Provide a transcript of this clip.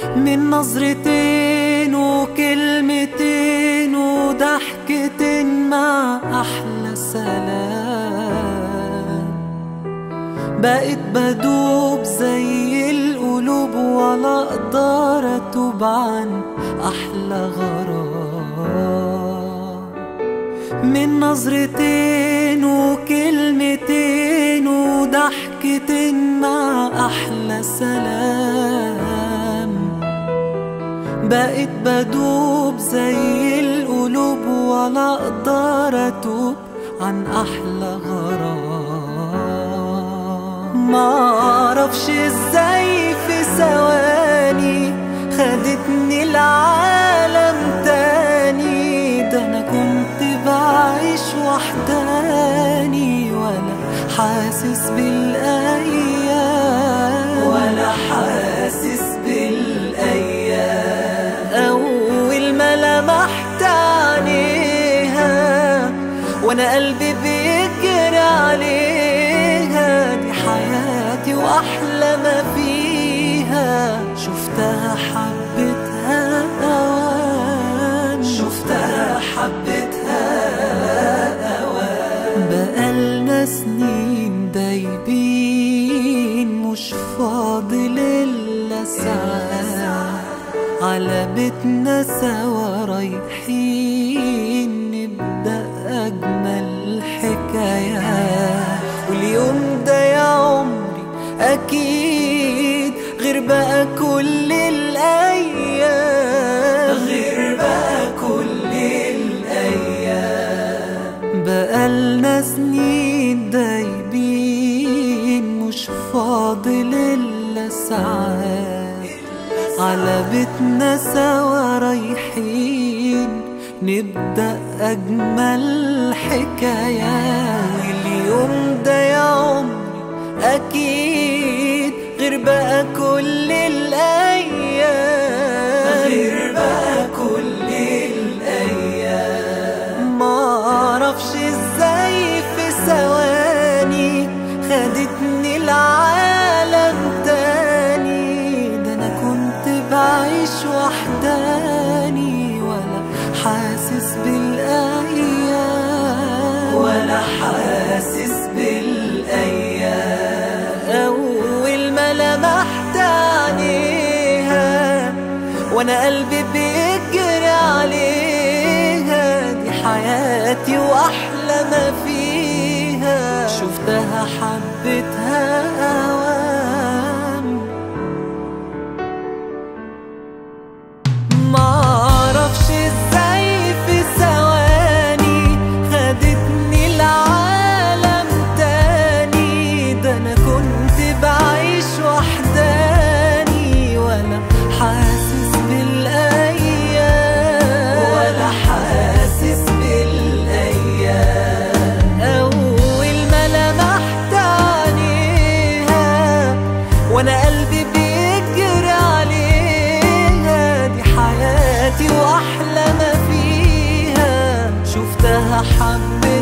من نظرتين وكلمتين وضحكتين مع أحلى سلام بقيت بدوب زي القلوب ولا أقدر أتوب عن أحلى غرام من نظرتين وكلمتين وضحكتين مع أحلى سلام بقيت بدوب زي القلوب ولا أقدر أتوب عن أحلى غرام معرفش ازاي في ثواني خدتني العالم تاني ده أنا كنت بعيش وحداني ولا حاسس بالأيام ولا حاسس بالأيام أول ما لمحت عينيها وأنا قلبي بيجري عليها دي حياتي وأحلى ما فيها شفتها حبتها أوان شفتها حبتها أوان بقالنا سنين دايبين مش فاضل إلا ساعات على بيتنا سوا رايحين نبدأ أجمل حكايات واليوم ده يا عمري أكيد غير بقى كل الأيام غير بقى كل الأيام بقالنا سنين دايبين مش فاضل إلا ساعات على بيتنا سوا رايحين نبدأ أجمل حكايات اليوم ده يا عمري أكيد غير بقى كل الأيام غير بقى كل الأيام معرفش ازاي في ثواني خدتني العالم تاني ده أنا كنت بعيش وحداني ولا حاسس بالأيام ولا حاسس بالأيام أول ما لمحت عينيها وأنا قلبي بيجري عليها دي حياتي وأحلى ما فيها شفتها حبتها أوام معرفش ازاي في ثواني خدتني العالم تاني ده انا كنت بعيش وحداني ولا حاسس بالايام ولا حاسس بالايام اول ما لمحت عينيها وانا قلبي بيجري عليها دي حياتي واحلى ما فيها شفتها حبيتها